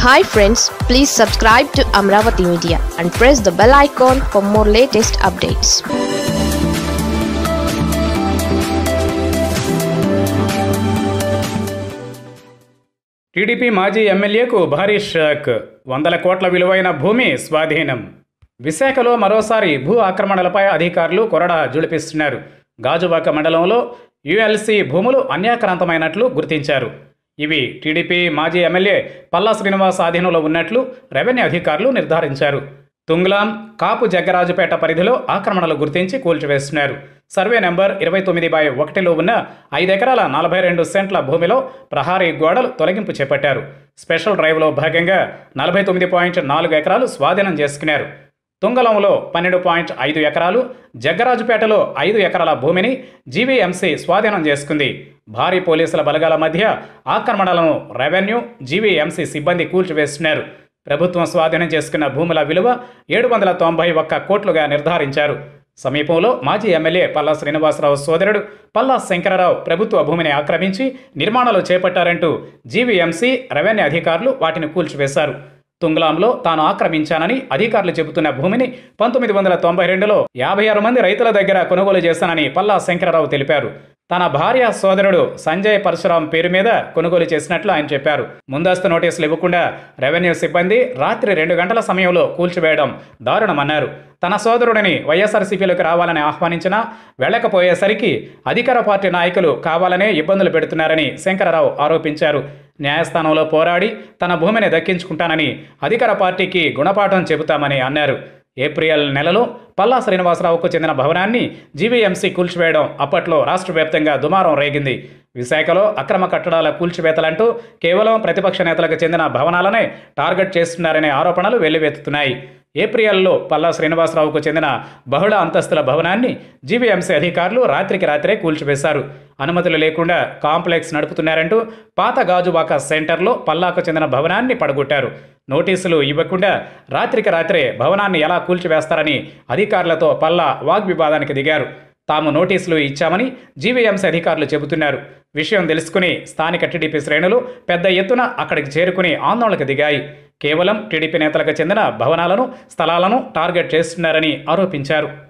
hi friends please subscribe to Amaravati media and press the bell icon for more latest updates TDP మాజీ ఎమ్మెల్యేకు భారీ shock వందల కోట్ల విలువైన భూమి స్వాధీనం విశాఖలో మరోసారి భూ ఆక్రమణలపై అధికారులు కొరడా జుళిపిస్తున్నారు గాజువాక మండలంలో యుఎల్సి భూములు అన్యాక్రాంతమైనట్లు గుర్తించారు ఇవి టీడీపీ మాజీ ఎమ్మెల్యే పల్లా శ్రీనివాస్ ఆధీనంలో ఉన్నట్లు రెవెన్యూ అధికారులు నిర్ధారించారు తుంగ్లాం కాపు జగ్గరాజుపేట పరిధిలో ఆక్రమణలు గుర్తించి కూల్చివేస్తున్నారు సర్వే నెంబర్ ఇరవై తొమ్మిది బై ఒకటిలో ఉన్న ఐదు ఎకరాల నలభై రెండు సెంట్ల భూమిలో ప్రహారీ గోడలు తొలగింపు చేపట్టారు స్పెషల్ డ్రైవ్లో భాగంగా నలభై తొమ్మిది పాయింట్ నాలుగు ఎకరాలు స్వాధీనం చేసుకున్నారు తుంగలంలో పన్నెండు పాయింట్ ఐదు ఎకరాలు జగ్గరాజుపేటలో ఐదు ఎకరాల భూమిని జీవీఎంసీ స్వాధీనం చేసుకుంది భారీ పోలీసుల బలగాల మధ్య ఆక్రమణలను రెవెన్యూ జీవీఎంసీ సిబ్బంది కూల్చివేస్తున్నారు ప్రభుత్వం స్వాధీనం చేసుకున్న భూముల విలువ ఏడు వందల తొంభై ఒక్క కోట్లుగా నిర్ధారించారు సమీపంలో మాజీ ఎమ్మెల్యే పల్లా శ్రీనివాసరావు సోదరుడు పల్లా శంకరరావు ప్రభుత్వ భూమిని ఆక్రమించి నిర్మాణాలు చేపట్టారంటూ జీవీఎంసీ రెవెన్యూ అధికారులు వాటిని కూల్చివేశారు తుంగ్లాంలో తాను ఆక్రమించానని అధికారులు చెబుతున్న భూమిని పంతొమ్మిది వందల తొంభై రెండులో యాభై ఆరు మంది రైతుల దగ్గర కొనుగోలు చేశానని పల్లా శంకరరావు తెలిపారు తన భార్య సోదరుడు సంజయ్ పరశురాం పేరు మీద కొనుగోలు చేసినట్లు ఆయన చెప్పారు ముందస్తు నోటీసులు ఇవ్వకుండా రెవెన్యూ సిబ్బంది రాత్రి రెండు గంటల సమయంలో కూల్చివేయడం దారుణమన్నారు తన సోదరుడిని వైఎస్ఆర్సీపీలోకి రావాలని ఆహ్వానించినా వెళ్లకపోయేసరికి అధికార పార్టీ నాయకులు కావాలనే ఇబ్బందులు పెడుతున్నారని శంకరరావు ఆరోపించారు న్యాయస్థానంలో పోరాడి తన భూమిని దక్కించుకుంటానని అధికార పార్టీకి గుణపాఠం చెబుతామని అన్నారు ఏప్రిల్ నెలలో పల్లా శ్రీనివాసరావుకు చెందిన భవనాన్ని జీవీఎంసీ కూల్చివేయడం అప్పట్లో రాష్ట్ర వ్యాప్తంగా దుమారం రేగింది విశాఖలో అక్రమ కట్టడాల కూల్చివేతలంటూ కేవలం ప్రతిపక్ష నేతలకు చెందిన భవనాలనే టార్గెట్ చేస్తున్నారనే ఆరోపణలు వెల్లువెత్తుతున్నాయి ఏప్రిల్లో పల్లా శ్రీనివాసరావుకు చెందిన బహుళ అంతస్తుల భవనాన్ని జీవీఎంసీ అధికారులు రాత్రికి రాత్రే కూల్చివేశారు అనుమతులు లేకుండా కాంప్లెక్స్ నడుపుతున్నారంటూ పాత గాజువాక సెంటర్లో పల్లాకు చెందిన భవనాన్ని పడగొట్టారు నోటీసులు ఇవ్వకుండా రాత్రికి రాత్రే భవనాన్ని ఎలా కూల్చివేస్తారని అధికారులతో పల్లా వాగ్వివాదానికి దిగారు తాము నోటీసులు ఇచ్చామని జీవీఎంసీ అధికారులు చెబుతున్నారు విషయం తెలుసుకుని స్థానిక టీడీపీ శ్రేణులు పెద్ద ఎత్తున అక్కడికి చేరుకుని ఆందోళనకు దిగాయి కేవలం టీడీపీ నేతలకు చెందిన భవనాలను స్థలాలను టార్గెట్ చేస్తున్నారని ఆరోపించారు